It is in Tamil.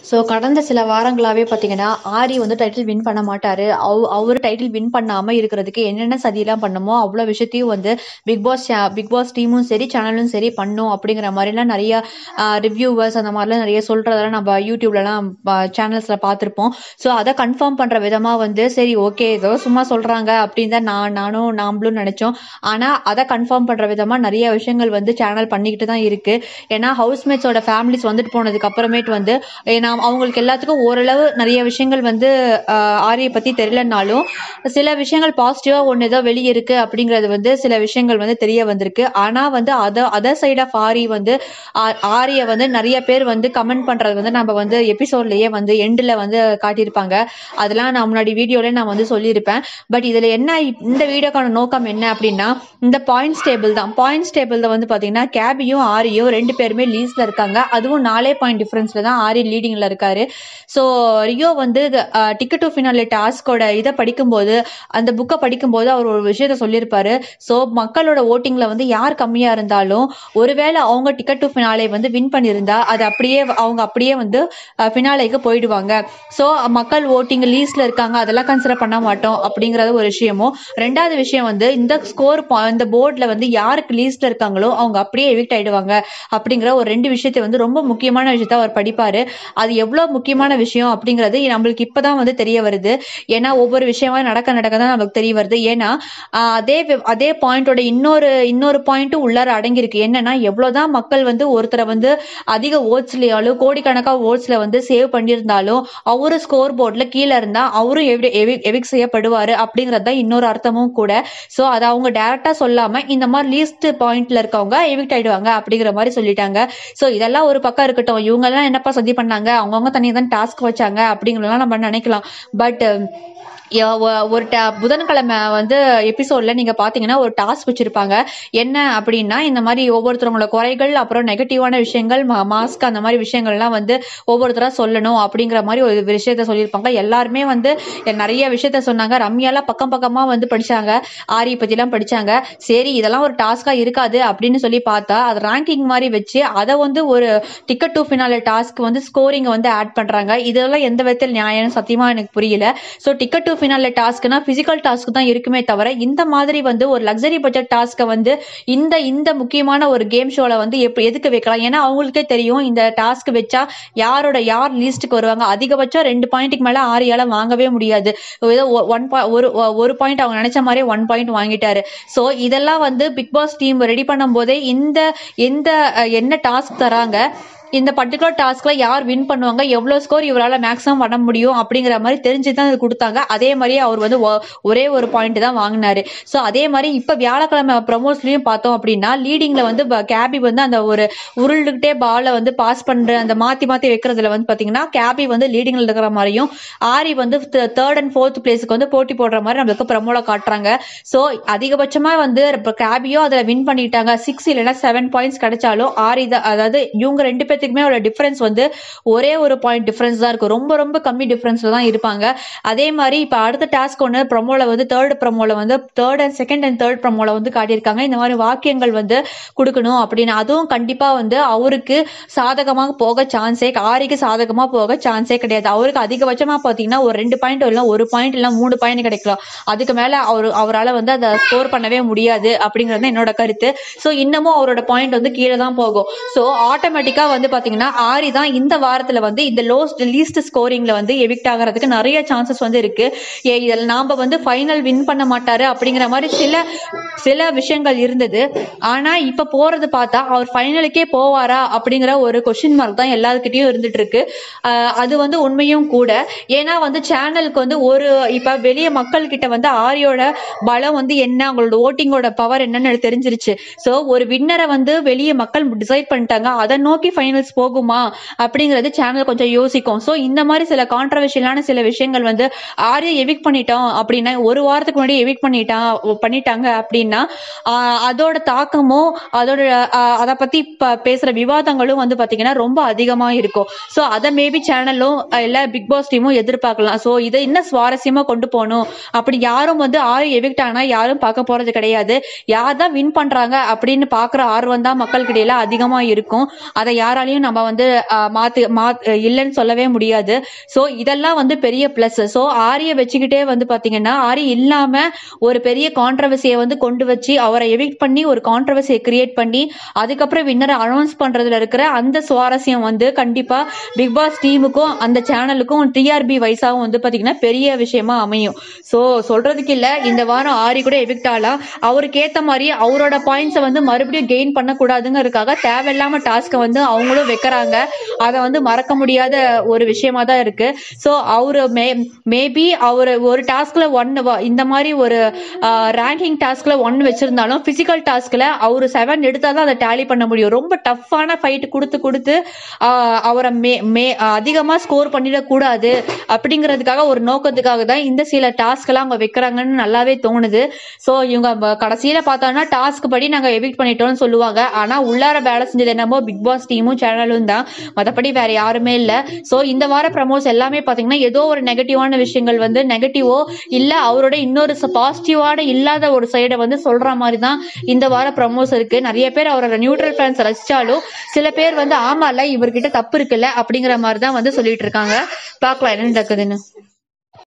ஸோ கடந்த சில வாரங்களாவே பார்த்தீங்கன்னா, ஆரி வந்து டைட்டில் வின் பண்ண மாட்டாரு. அவ் அவரு டைட்டில் வின் பண்ணாம இருக்கிறதுக்கு என்னென்ன சதியெல்லாம் பண்ணணுமோ, அவ்வளோ விஷயத்தையும் வந்து பிக் பாஸ் சே பிக் பாஸ் டீமும் சரி, சேனலும் சரி பண்ணும் அப்படிங்கிற மாரிலாம் நெறைய அ ரிவ்யூவர்ஸ் அந்த மாரிலாம் நெறைய சொல்றதெல்லாம் நம்ம யூடியூப்லலாம் ப சேனல்ஸ்ல பார்த்துருப்போம். ஸோ அத கன்ஃபார்ம் பண்ற விதமா வந்து சரி ஓகே ஏதோ சும்மா சொல்றாங்க அப்படின்னு தான் நான் நானும் நாமளும் நெனச்சோம். ஆனா அத கன்ஃபார்ம் பண்ற விதமா நெறைய விஷயங்கள் வந்து சேனல் பண்ணிக்கிட்டு தான் இருக்கு. ஏன்னா ஹவுஸ்மேட்ஸோட ஃபேமிலிஸ் வந்துட்டு போனதுக்கு அப்புறமேட்டு வந்து ஏன்னா அவங்களுக்கு எல்லாத்துக்கும் ஓரளவு நெறைய விஷயங்கள் வந்து அ ஆரிய பத்தி தெரியலனாலும், சில விஷயங்கள் பாசிட்டிவா ஒண்ணு ஏதோ வெளிய இருக்கு அப்படிங்கிறது வந்து சில விஷயங்கள் வந்து தெரிய வந்திருக்கு. ஆனா வந்து அத அதர் சைட் ஆஃப் ஆரி வந்து ஆ ஆரிய வந்து நெறைய பேர் வந்து கமெண்ட் பண்றது வந்து நம்ம வந்து எபிசோட்லயே வந்து எண்டுல வந்து காட்டியிருப்பாங்க. அதெல்லாம் நான் முன்னாடி வீடியோலயே நான் வந்து சொல்லியிருப்பேன். பட் இதுல என்ன இந்த வீடியோக்கான நோக்கம் என்ன அப்படின்னா, இந்த பாயிண்ட்ஸ் டேபிள் தான். பாயிண்ட்ஸ் டேபிள்ல வந்து பார்த்தீங்கன்னா, கேபியும், ஆரியும் 2 பேருமே லீட்ஸ்ல இருக்காங்க. அதுவும் 4 பாயிண்ட் டிஃபரன்ஸ்ல தான் ஆரி லீடிங்ல இருக்காரு. ஸோ ரியோ வந்து அ டிக்கெட் டூ ஃபினாலே டாஸ்க்கோட இத படிக்கும்போது, அந்த புக்க படிக்கும்போது அவர் ஒரு விஷயத்த சொல்லியிருப்பாரு. ஸோ மக்களோட வோட்டிங்ல வந்து யார் கம்மியா இருந்தாலும், ஒருவேள அவங்க டிக்கெட் டூ ஃபினாலே வந்து வின் பண்ணியிருந்தா, அது அப்படியே அவங்க அப்படியே வந்து அ ஃபினாலேக்கு போயிடுவாங்க. ஸோ மக்கள் வோட்டிங் லீஸ்ட்ல இருக்காங்க. அதெல்லாம் கன்சிடர் பண்ண மாட்டோம் அப்படிங்கிறது ஒரு விஷயமும், 2வது விஷயம் வந்து இந்த ஸ்கோர் பா இந்த போர்ட்ல வந்து யாருக்கு லீஸ்ட்ல இருக்காங்களோ, அவங்க அப்படியே எவிக்ட் ஆயிடுவாங்க. அப்படிங்கிற ஒரு 2 விஷயத்த வந்து ரொம்ப முக்கியமான விஷயத்த அவர் படிப்பாரு. அது எவ்வளோ முக்கியமான விஷயம் அப்படிங்கிறது நம்மளுக்கு இப்ப தான் வந்து தெரிய வருது. ஏன்னா ஒவ்வொரு விஷயமா நடக்க நடக்க தான் நமக்கு தெரிய வருது. ஏன்னா அ அதே வ் அதே பாயிண்டோட இன்னொரு இன்னொரு பாயிண்ட்டும் உள்ளார அடங்கியிருக்கு. என்னன்னா எவ்வளோதான் மக்கள் வந்து ஒருத்தர வந்து அதிக வோட்ஸ்லயாலும், கோடிக்கணக்கா வோட்ஸ்ல வந்து சேவ் பண்ணியிருந்தாலும், அவரு ஸ்கோர் போர்ட்ல கீழ இருந்தா அவரும் எவி எவி எவிக்ட் செய்யப்படுவாரு அப்படிங்கிறது தான் இன்னொரு அர்த்தமும் கூட. ஸோ அத அவங்க டைரக்ட்டா சொல்லாம, இந்த மாரி லீஸ்ட் பாயிண்ட்ல இருக்கவங்க எவிக்ட் ஆயிடுவாங்க அப்படிங்கிற மாரி சொல்லிட்டாங்க. ஸோ இதெல்லாம் ஒரு பக்கம் இருக்கட்டும். இவங்கலாம் என்னப்பா சதி பண்ணாங்க? அவங்கவங்க தனியா தான் டாஸ்க் வச்சாங்க அப்படிங்கிறதெல்லாம் நம்ம நெனைக்கலாம். பட் ய ஒ ஒரு ட புதன்கிழமை வந்து எபிசோட்ல நீங்க பார்த்தீங்கன்னா, ஒரு டாஸ்க் வச்சிருப்பாங்க. என்ன அப்படின்னா, இந்த மாரி ஒவ்வொருத்தவங்களோட குறைகள், அப்புறம் நெகட்டிவான விஷயங்கள், ம மாஸ்க் அந்த மாரி விஷயங்கள்லாம் வந்து ஒவ்வொருத்தரா சொல்லணும் அப்படிங்கிற மாரி ஒரு விஷயத்த சொல்லியிருப்பாங்க. எல்லாருமே வந்து நெறைய விஷயத்த சொன்னாங்க. ரம்யாலாம் பக்கம் பக்கமா வந்து படிச்சாங்க. ஆரிய பத்திலாம் படிச்சாங்க. சரி இதெல்லாம் ஒரு டாஸ்க்கா இருக்காது அப்படின்னு சொல்லி பார்த்தா, அது ரேங்கிங் மாரி வச்சு அத வந்து ஒரு டிக்கெட் டூ ஃபினாலே டாஸ்க் வந்து ஸ்கோரிங்க வந்து ஆட் பண்றாங்க. இதெல்லாம் எந்த விதத்தில் நியாயம்னு சத்தியமா எனக்கு புரியல. ஸோ டிக்கெட் டூ ஃபினாலே டாஸ்க்னா பிசிக்கல் டாஸ்க் தான் இருக்குமே தவிர, இந்த மாதிரி வந்து ஒரு லக்ஸரி பட்ஜெட் டாஸ்க்க வந்து இந்த இந்த முக்கியமான ஒரு கேம் ஷோல வந்து எப் எதுக்கு வைக்கலாம்? ஏன்னா அவங்களுக்கே தெரியும் இந்த டாஸ்க் வச்சா யாரோட யார் லீஸ்ட்க்கு வருவாங்க. அதிகபட்சம் 2 பாயிண்ட்க்கு மேல ஆரியால வாங்கவே முடியாது. ஏதோ ஒ 1 பா ஒரு ஒரு பாயிண்ட் அவங்க நெனைச்ச மாரியே 1 பாயிண்ட் வாங்கிட்டாரு. ஸோ இதெல்லாம் வந்து பிக் பாஸ் டீம் ரெடி பண்ணும்போதே இந்த எந்த என்ன டாஸ்க் தராங்க? இந்த பர்ட்டிகுலர் டாஸ்க்ல யார் வின் பண்ணுவாங்க? எவ்வளோ ஸ்கோர் இவரால மேக்ஸிமம் பண்ண முடியும்? அப்படிங்கிற மாரி தெரிஞ்சு தான் இது குடுத்தாங்க. அதே மாரியே அவர் வந்து ஒ ஒரே ஒரு பாயிண்ட் தான் வாங்குனாரு. ஸோ அதே மாரி இப்ப வியாழக்கிழமை ப்ரமோஸ்லயும் பார்த்தோம் அப்படின்னா, லீடிங்ல வந்து ப கேபி வந்து அந்த ஒரு உருண்டுகிட்டே பால வந்து பாஸ் பண்ற அந்த மாத்தி மாத்தி வைக்கிறதுல வந்து பார்த்தீங்கன்னா, கேபி வந்து லீடிங்ல இருக்கிற மாரியும், ஆரி வந்து த 3 அண்ட் 4த் பிளேஸ்க்கு வந்து போட்டி போடுற மாரி நம்மளுக்கு ப்ரமோல காட்டுறாங்க. ஸோ அதிகபட்சமா வந்து இப்ப கேபியும் அதுல வின் பண்ணிட்டாங்க. 6 இல்லன்னா 7 பாயிண்ட்ஸ் கிடைச்சாலும், ஆரி தான் அதாவது இவங்க 2 பேத்துக்குமே உள்ள டிஃபரன்ஸ் வந்து ஒரே ஒரு பாயிண்ட் டிஃபரன்ஸ் தான் இருக்கும். ரொம்ப ரொம்ப கம்மி டிஃபரன்ஸ்ல தான் இருப்பாங்க. அதே மாரி இப்ப அடுத்த டாஸ்க் ஒண்ணு ப்ரமோல வந்து 3 ப்ரமோல வந்து 3 அண்ட் 2ண்ட் அண்ட் 3 ப்ரமோல வந்து காட்டியிருக்காங்க. இந்த மாரி வாக்கியங்கள் வந்து குடுக்கணும் அப்படின்னு. அதுவும் கண்டிப்பா வந்து அவருக்கு சாதகமா போக சான்ஸே ஆரிக்கு சாதகமா போக சான்ஸே கிடையாது. அவருக்கு அதிகபட்சமா பார்த்தீங்கன்னா, ஒரு 2 பாயிண்ட் இல்ல 1 பாயிண்ட் இல்ல 3 பாயிண்ட் கிடைக்கலாம். அதுக்கு மேல அவரு அவரால வந்து அத ஸ்கோர் பண்ணவே முடியாது அப்படிங்கிறது தான் என்னோட கருத்து. ஸோ இன்னமும் அவரோட பாயிண்ட் வந்து கீழ தான் போகும். ஸோ ஆட்டோமேட்டிக்கா வந்து பார்த்தீங்கன்னா, ஆரி தான் இந்த வாரத்துல வந்து இந்த லோஸ்ட் லீஸ்ட் ஸ்கோரிங்ல வந்து எவிக்ட் ஆகுறதுக்கு நெறைய சான்சஸ் வந்து இருக்கு. ஏ இதில நாம வந்து ஃபைனல் வின் பண்ண மாட்டாரு அப்படிங்கிற மாரி சில சில விஷயங்கள் இருந்தது. ஆனா இப்ப போறது பார்த்தா, அவர் ஃபைனலுக்கே போவாரா? அப்படிங்கிற ஒரு கொஸ்டின் மார்க் தான் எல்லார்கிட்டயும் இருந்துட்டு இருக்கு. அ அது வந்து உண்மையும் கூட. ஏன்னா வந்து சேனலுக்கு வந்து ஒரு இப்ப வெளிய மக்கள் கிட்ட வந்து ஆரியோட பலம் வந்து என்ன? அவங்களோட வோட்டிங்கோட பவர் என்னன்னு எனக்கு தெரிஞ்சிருச்சு. ஸோ ஒரு வின்னர வந்து வெளிய மக்கள் டிசைட் பண்ணிட்டாங்க. அத நோக்கி ஃபைனல்ஸ் போகுமா? அப்படிங்கிறது சேனல் கொஞ்சம் யோசிக்கும். ஸோ இந்த மாரி சில கான்ட்ரோவர்ஷியலான சில விஷயங்கள் வந்து ஆரிய எவிக்ட் பண்ணிட்டோம் அப்படின்னா, ஒரு வாரத்துக்கு முன்னாடி எவிக்ட் பண்ணிட்டா பண்ணிட்டாங்க அப்படின்னா, அ அதோட தாக்கமும், அதோட அ அத பத்தி ப பேசுற விவாதங்களும் வந்து பார்த்தீங்கன்னா, ரொம்ப அதிகமா இருக்கும். ஸோ அத மேபி சேனலும் இல்ல பிக் பாஸ் டீமும் எதிர்பார்க்கலாம். ஸோ இத இன்னும் சுவாரஸ்யமா கொண்டு போணும். அப்படி யாரும் வந்து ஆரி எவிக்ட் ஆனா யாரும் பார்க்க போறது கிடையாது. யார் தான் வின் பண்றாங்க அப்படின்னு பார்க்குற ஆர்வம் தான் மக்களுக்கிடையில அதிகமா இருக்கும். அத யாராலயும் யாராலையும் நம்ம வந்து ஆஹ் மாத்து மா இல்லைன்னு சொல்லவே முடியாது சோ இதெல்லாம் வந்து பெரிய பிளஸ் சோ ஆரிய வச்சுக்கிட்டே வந்து பாத்தீங்கன்னா ஆரி இல்லாம ஒரு பெரிய கான்ட்ரவர்சியை வந்து கொண்டு வச்சு அவரை எவிக்ட் பண்ணி ஒரு கான்ட்ரவர்சியை கிரியேட் பண்ணி அதுக்கப்புறம் வின்னரை அனௌன்ஸ் பண்றதுல இருக்கிற அந்த சுவாரஸ்யம் வந்து கண்டிப்பா பிக் பாஸ் டீமுக்கும் அந்த சேனலுக்கும் டிஆர்பி வைஸாவும் வந்து பாத்தீங்கன்னா பெரிய விஷயமா அமையும் சோ சொல்றதுக்கு இல்ல இந்த வாரம் ஆரி கூட எவிக்ட் ஆகலாம் அவருக்கு ஏத்த மாதிரி அவரோட பாயிண்ட்ஸை வந்து மறுபடியும் கெயின் பண்ணக்கூடாதுங்கிறதுக்காக தேவையில்லாம டாஸ்க்கை வந்து அவங்களும் வைக்கிறாங்க அதை வந்து மறக்க முடியாத ஒரு விஷயமா தான் இருக்கு ஸோ அவரு மே மேபி அவர் ஒரு டாஸ்க்ல ஒன் இந்த மாதிரி ஒரு ரேங்கிங் டாஸ்க்ல ஒன் வச்சிருந்தாலும் பிசிக்கல் டாஸ்க்ல அவர் செவன் எடுத்தா தான் அதை டேலி பண்ண முடியும் ரொம்ப டஃப்பான ஃபைட் கொடுத்து கொடுத்து ஆஹ் அவரை மே மே அதிகமா ஸ்கோர் பண்ணிடக்கூடாது அப்படிங்கிறதுக்காக ஒரு நோக்கத்துக்காக தான் இந்த சில டாஸ்க் எல்லாம் அவங்க வைக்கிறாங்கன்னு நல்லாவே தோணுது ஸோ இவங்க ப- கடைசியில பார்த்தோம்னா டாஸ்க் படி நாங்க எவிக்ட் பண்ணிட்டோம்னு சொல்லுவாங்க ஆனா உள்ளார வேலை செஞ்சது என்னமோ பிக் பாஸ் டீமும் சேனலும் தான் மற்றபடி வேற யாருமே இல்ல ஸோ இந்த வார ப்ரமோஸ் எல்லாமே பாத்தீங்கன்னா ஏதோ ஒரு நெகட்டிவான விஷயங்கள் வந்து நெகட்டிவோ இல்ல அவரோட இன்னொரு பாசிட்டிவான இல்லாத ஒரு சைடை வந்து சொல்ற மாதிரி தான் இந்த வார ப்ரமோஸ் இருக்கு நிறைய பேர் அவரோட நியூட்ரல் ஃபேன்ஸ் ரசிச்சாலும் சில பேர் வந்து ஆமால இவர்கிட்ட தப்பு இருக்குல்ல அப்படிங்கிற மாதிரி தான் வந்து சொல்லிட்டு இருக்காங்க பார்க்கலாம் என்ன நடக்குதுன்னு